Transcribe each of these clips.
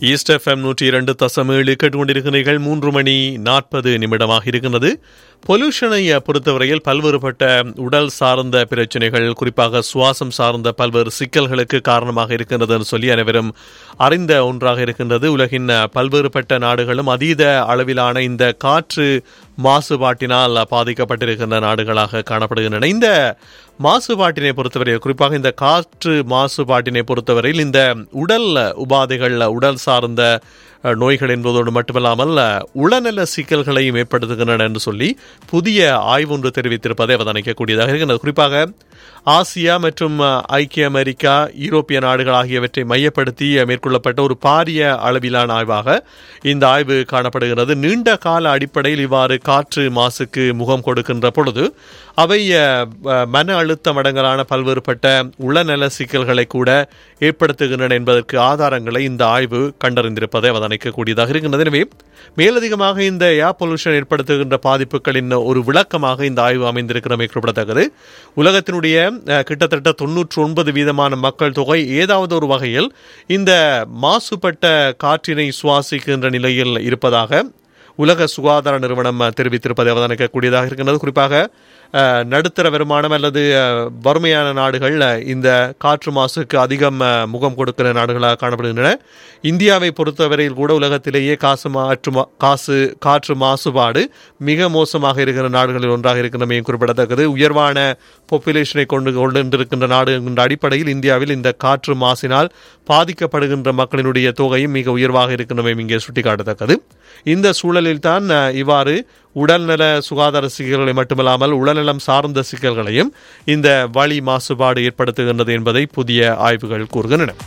east FM நூற்றி இரண்டு தசம் ஏழு கேட்டுக்கொண்டிருக்கிறீர்கள் மூன்று மணி நாற்பது நிமிடமாக இருக்கிறது பொல்யூஷனை பொறுத்தவரையில் பல்வேறுபட்ட உடல் சார்ந்த பிரச்சனைகள் குறிப்பாக சுவாசம் சார்ந்த பல்வேறு சிக்கல்களுக்கு காரணமாக இருக்கின்றதுன்னு சொல்லி அனைவரும் அறிந்த ஒன்றாக இருக்கின்றது உலகின் பல்வேறுபட்ட நாடுகளும் அதீத அளவிலான இந்த காற்று மாசுபாட்டினால் பாதிக்கப்பட்டிருக்கின்ற நாடுகளாக காணப்படுகின்றன இந்த மாசுபாட்டினை பொறுத்தவரையில் குறிப்பாக இந்த காற்று மாசுபாட்டினை பொறுத்தவரையில் இந்த உடல் உபாதைகள் உடல் சார்ந்த நோய்கள் என்பதோடு மட்டுமல்லாமல் உளநல சிக்கல்களையும் ஏற்படுத்துகின்றன என்று சொல்லி புதிய ஆய்வு ஒன்று தெரிவித்திருப்பதை அவதானிக்கக்கூடியதாக இருக்கின்றது குறிப்பாக ஆசியா மற்றும் ஐக்கிய அமெரிக்கா யூரோப்பிய நாடுகள் ஆகியவற்றை மையப்படுத்தி மேற்கொள்ளப்பட்ட ஒரு பாரிய அளவிலான ஆய்வாக இந்த ஆய்வு காணப்படுகிறது நீண்ட கால அடிப்படையில் இவ்வாறு காற்று மாசுக்கு முகம் கொடுக்கின்ற பொழுது அவை மன அழுத்தம் அடங்கலான பல்வேறுபட்ட உளநல சிக்கல்களை கூட ஏற்படுத்துகின்றன என்பதற்கு ஆதாரங்களை இந்த ஆய்வு கண்டறிந்திருப்பதை அவதானிக்கக்கூடியதாக இருக்கின்றது எனவே மேலதிகமாக இந்த ஏர் பொல்யூஷன் ஏற்படுத்துகின்ற பாதிப்புகளின் ஒரு விளக்கமாக இந்த ஆய்வு அமைந்திருக்கிறமை குறிப்பிடத்தக்கது உலகத்தினுடைய கிட்டத்தட்ட தொன்னூற்றி ஒன்பது வீதமான மக்கள் தொகை ஏதாவது ஒரு வகையில் இந்த மாசுபட்ட காற்றினை சுவாசிக்கின்ற நிலையில் இருப்பதாக உலக சுகாதார நிறுவனம் தெரிவித்திருப்பதை அவதானிக்கக்கூடியதாக இருக்கின்றது குறிப்பாக நடுத்தர வருமானம் அல்லது வறுமையான நாடுகள் இந்த காற்று மாசுக்கு அதிகம் முகம் கொடுக்கிற நாடுகளாக காணப்படுகின்றன இந்தியாவை பொறுத்தவரையில் கூட உலகத்திலேயே காசு மாற்று காசு காற்று மாசுபாடு மிக மோசமாக இருக்கிற நாடுகளில் ஒன்றாக இருக்கின்றமையும் குறிப்பிடத்தக்கது உயர்வான பாப்புலேஷனை கொண்டு கொண்டிருக்கின்ற நாடு என்ற அடிப்படையில் இந்தியாவில் இந்த காற்று மாசினால் பாதிக்கப்படுகின்ற மக்களினுடைய தொகையும் மிக உயர்வாக இருக்கின்றமையும் இங்கே சுட்டிக்காட்டத்தக்கது இந்த சூழலில் தான் இவ்வாறு உடல்நல சுகாதார சிக்கல்களை மட்டுமல்லாமல் உடல்நலம் சார்ந்த சிக்கல்களையும் இந்த வழி மாசுபாடு ஏற்படுத்துகின்றது என்பதை புதிய ஆய்வுகள் கூறுகின்றன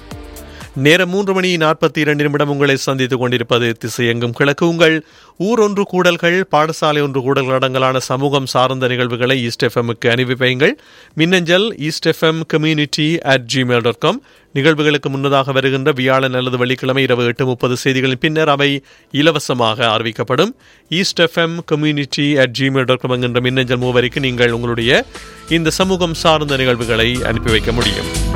நேரம் மூன்று மணி நாற்பத்தி இரண்டு நிமிடம் உங்களை சந்தித்துக் கொண்டிருப்பது திசையெங்கும் கிழக்கு உங்கள் ஊர் ஒன்று கூடல்கள் பாடசாலை ஒன்று கூடல்கள் அடங்கலான சமூகம் சார்ந்த நிகழ்வுகளை ஈஸ்ட் எஃப்எம்முக்கு அனுப்பி வையுங்கள் மின்னஞ்சல் east FM community at Gmail dot com நிகழ்வுகளுக்கு முன்னதாக வருகின்ற வியாழன் அல்லது வெள்ளிக்கிழமை இரவு எட்டு முப்பது செய்திகளின் பின்னர் அவை இலவசமாக அறிவிக்கப்படும் east FM community at Gmail dot com என்கின்ற மின்னஞ்சல் மூவரிக்கு நீங்கள் உங்களுடைய இந்த சமூகம் சார்ந்த நிகழ்வுகளை அனுப்பி வைக்க முடியும்